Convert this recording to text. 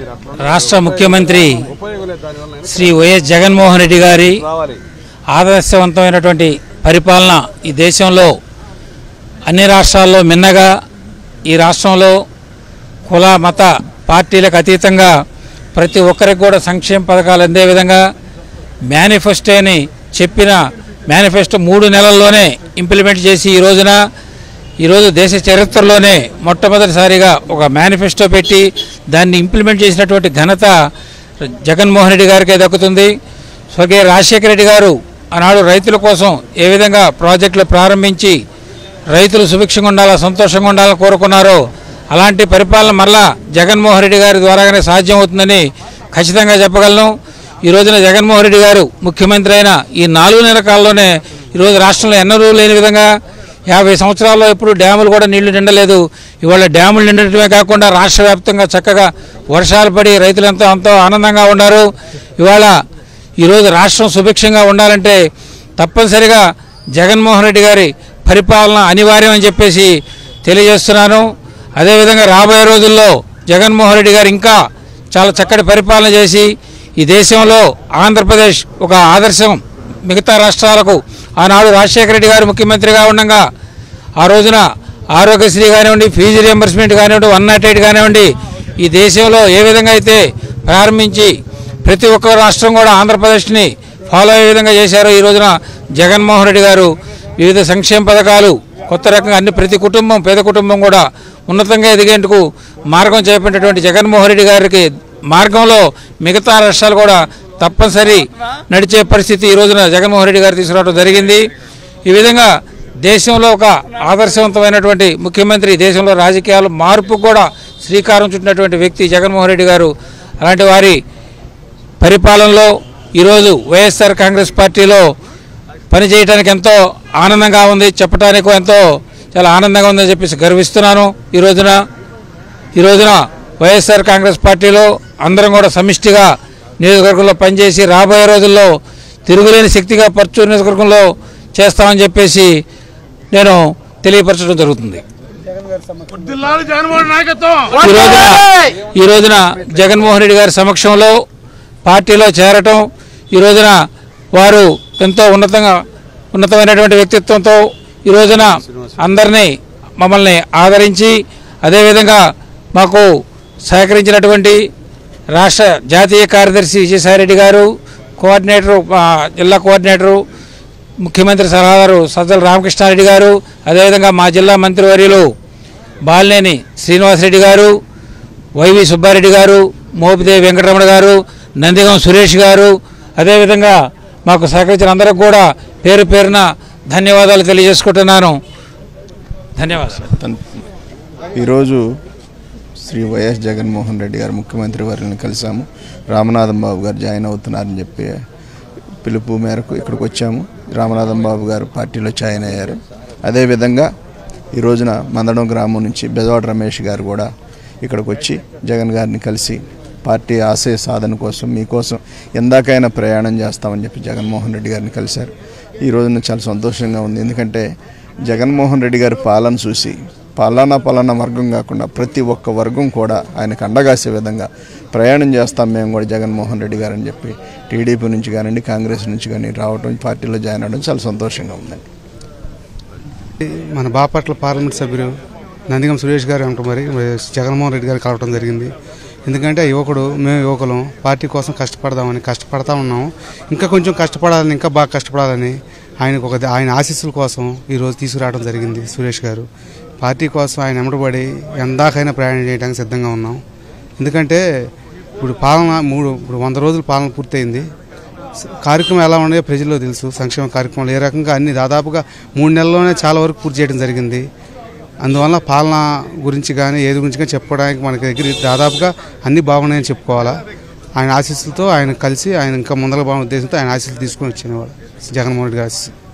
రాష్ట్ర ముఖ్యమంత్రి శ్రీ వైఎస్ జగన్మోహన్ రెడ్డి గారి ఆదర్శవంతమైనటువంటి పరిపాలన ఈ దేశంలో అన్ని రాష్ట్రాల్లో మిన్నగా ఈ రాష్ట్రంలో కుల మత పార్టీలకు అతీతంగా ప్రతి ఒక్కరికి కూడా సంక్షేమ పథకాలు అందే విధంగా మేనిఫెస్టోని చెప్పిన మేనిఫెస్టో మూడు నెలల్లోనే ఇంప్లిమెంట్ చేసి ఈ రోజున ఈరోజు దేశ చరిత్రలోనే మొట్టమొదటిసారిగా ఒక మేనిఫెస్టో పెట్టి దాన్ని ఇంప్లిమెంట్ చేసినటువంటి ఘనత జగన్మోహన్ రెడ్డి గారికే దక్కుతుంది స్వర్గీయ రాజశేఖర రెడ్డి గారు ఆనాడు రైతుల కోసం ఏ విధంగా ప్రాజెక్టులు ప్రారంభించి రైతులు సుభిక్షంగా ఉండాలా సంతోషంగా ఉండాలని కోరుకున్నారో అలాంటి పరిపాలన మరలా జగన్మోహన్ రెడ్డి గారి ద్వారాగానే సాధ్యం అవుతుందని ఖచ్చితంగా చెప్పగలను ఈ రోజున జగన్మోహన్ రెడ్డి గారు ముఖ్యమంత్రి అయిన ఈ నాలుగు నెలల కాలంలోనే ఈరోజు రాష్ట్రంలో ఎన్నడూ లేని విధంగా యాభై సంవత్సరాల్లో ఎప్పుడు డ్యాములు కూడా నీళ్లు నిండలేదు ఇవాళ డ్యాములు నిండటమే కాకుండా రాష్ట్ర వ్యాప్తంగా చక్కగా వర్షాలు పడి రైతులు ఎంతో ఎంతో ఆనందంగా ఉన్నారు ఇవాళ ఈరోజు రాష్ట్రం సుభిక్షంగా ఉండాలంటే తప్పనిసరిగా జగన్మోహన్ రెడ్డి గారి పరిపాలన అనివార్యం అని చెప్పేసి తెలియజేస్తున్నాను అదేవిధంగా రాబోయే రోజుల్లో జగన్మోహన్ రెడ్డి గారు ఇంకా చాలా చక్కటి పరిపాలన చేసి ఈ దేశంలో ఆంధ్రప్రదేశ్ ఒక ఆదర్శం మిగతా రాష్ట్రాలకు ఆనాడు రాజశేఖర రెడ్డి గారు ముఖ్యమంత్రిగా ఉండగా ఆ రోజున ఆరోగ్యశ్రీ కానివ్వండి ఫీజు రియంబర్స్మెంట్ కానివ్వండి వన్ నాట్ ఎయిట్ కానివ్వండి ఈ దేశంలో ఏ విధంగా అయితే ప్రారంభించి ప్రతి ఒక్క రాష్ట్రం కూడా ఆంధ్రప్రదేశ్ని ఫాలో అయ్యే విధంగా చేశారు ఈ రోజున జగన్మోహన్ రెడ్డి గారు వివిధ సంక్షేమ పథకాలు కొత్త రకంగా అన్ని ప్రతి కుటుంబం పేద కుటుంబం కూడా ఉన్నతంగా ఎదిగేందుకు మార్గం చేపట్టినటువంటి జగన్మోహన్ రెడ్డి గారికి మార్గంలో మిగతా రాష్ట్రాలు కూడా తప్పనిసరి నడిచే పరిస్థితి ఈ రోజున జగన్మోహన్ రెడ్డి గారు తీసుకురావడం జరిగింది ఈ విధంగా దేశంలో ఒక ఆదర్శవంతమైనటువంటి ముఖ్యమంత్రి దేశంలో రాజకీయాలు మార్పు కూడా శ్రీకారం చుట్టినటువంటి వ్యక్తి జగన్మోహన్ రెడ్డి గారు అలాంటి వారి పరిపాలనలో ఈరోజు వైఎస్ఆర్ కాంగ్రెస్ పార్టీలో పనిచేయడానికి ఎంతో ఆనందంగా ఉంది చెప్పడానికి ఎంతో చాలా ఆనందంగా ఉందని చెప్పేసి గర్విస్తున్నాను ఈ రోజున ఈ రోజున వైఎస్ఆర్ కాంగ్రెస్ పార్టీలో అందరం కూడా సమిష్టిగా నియోజకవర్గంలో పనిచేసి రాబోయే రోజుల్లో తిరుగులేని శక్తిగా పర్చూరు నియోజకవర్గంలో చేస్తామని చెప్పేసి నేను తెలియపరచడం జరుగుతుంది జిల్లాలు జగన్మోహన్ నాయకత్వం ఈ రోజున ఈ రోజున జగన్మోహన్ రెడ్డి గారి సమక్షంలో పార్టీలో చేరటం ఈ రోజున వారు ఎంతో ఉన్నతంగా ఉన్నతమైనటువంటి వ్యక్తిత్వంతో ఈ రోజున అందరినీ మమ్మల్ని ఆదరించి అదేవిధంగా మాకు సహకరించినటువంటి రాష్ట్ర జాతీయ కార్యదర్శి విజయసాయిరెడ్డి గారు కోఆర్డినేటరు ఆ, జిల్లా కోఆర్డినేటరు ముఖ్యమంత్రి సలహాదారు సజ్జల రామకృష్ణారెడ్డి గారు అదేవిధంగా మా జిల్లా మంత్రివర్యులు బాలినేని శ్రీనివాసరెడ్డి గారు వైవి సుబ్బారెడ్డి గారు మోపిదేవి వెంకటరమణ గారు నందిగం సురేష్ గారు అదేవిధంగా మాకు సహకరించిన అందరికి కూడా పేరు పేరున ధన్యవాదాలు తెలియజేసుకుంటున్నాను ధన్యవాదాలు తన్- ఈరోజు శ్రీ వైఎస్ జగన్మోహన్ రెడ్డి గారు ముఖ్యమంత్రి వారిని కలిసాము రామనాథం బాబు గారు జాయిన్ అవుతున్నారని చెప్పి పిలుపు మేరకు ఇక్కడికి వచ్చాము రామనాథం బాబు గారు పార్టీలో జాయిన్ అయ్యారు అదేవిధంగా ఈ రోజున మందడం గ్రామం నుంచి బెజవాడ రమేష్ గారు కూడా ఇక్కడికి వచ్చి జగన్ గారిని కలిసి పార్టీ ఆశయ సాధన కోసం మీకోసం ఎందాకైనా ప్రయాణం చేస్తామని చెప్పి జగన్మోహన్ రెడ్డి గారిని కలిశారు ఈ రోజున చాలా సంతోషంగా ఉంది ఎందుకంటే జగన్మోహన్ రెడ్డి గారి పాలన చూసి పలానా పలానా వర్గం కాకుండా ప్రతి ఒక్క వర్గం కూడా ఆయనకు అండగాసే విధంగా ప్రయాణం చేస్తాం మేము కూడా జగన్మోహన్ రెడ్డి గారు అని చెప్పి టీడీపీ నుంచి కానివ్వండి కాంగ్రెస్ నుంచి కానీ రావడం పార్టీలో జాయిన్ అవ్వడం చాలా సంతోషంగా ఉందండి మన బాపట్ల పార్లమెంట్ సభ్యులు నందిగం సురేష్ గారు వెంట మరి మరి జగన్మోహన్ రెడ్డి గారు కలవడం జరిగింది ఎందుకంటే ఆ యువకుడు మేము యువకులం పార్టీ కోసం కష్టపడదామని కష్టపడతా ఉన్నాము ఇంకా కొంచెం కష్టపడాలని ఇంకా బాగా కష్టపడాలని ఆయనకు ఒక ఆయన ఆశీస్సుల కోసం ఈరోజు తీసుకురావడం జరిగింది సురేష్ గారు పార్టీ కోసం ఆయన ఎమ్మడబడి ఎందాకైనా ప్రయాణం చేయడానికి సిద్ధంగా ఉన్నాం ఎందుకంటే ఇప్పుడు పాలన మూడు ఇప్పుడు వంద రోజులు పాలన పూర్తయింది కార్యక్రమం ఎలా ఉన్నాయో ప్రజల్లో తెలుసు సంక్షేమ కార్యక్రమాలు ఏ రకంగా అన్ని దాదాపుగా మూడు నెలల్లోనే చాలా వరకు పూర్తి చేయడం జరిగింది అందువల్ల పాలన గురించి కానీ ఏది గురించి కానీ చెప్పుకోవడానికి మనకి దగ్గర దాదాపుగా అన్ని బాగున్నాయని చెప్పుకోవాలా ఆయన ఆశీస్సులతో ఆయన కలిసి ఆయన ఇంకా ముందర బాగున్న ఉద్దేశంతో ఆయన ఆశీస్సులు తీసుకొని వచ్చినవాడు జగన్మోహన్ రెడ్డి గారి ఆశీస్సులు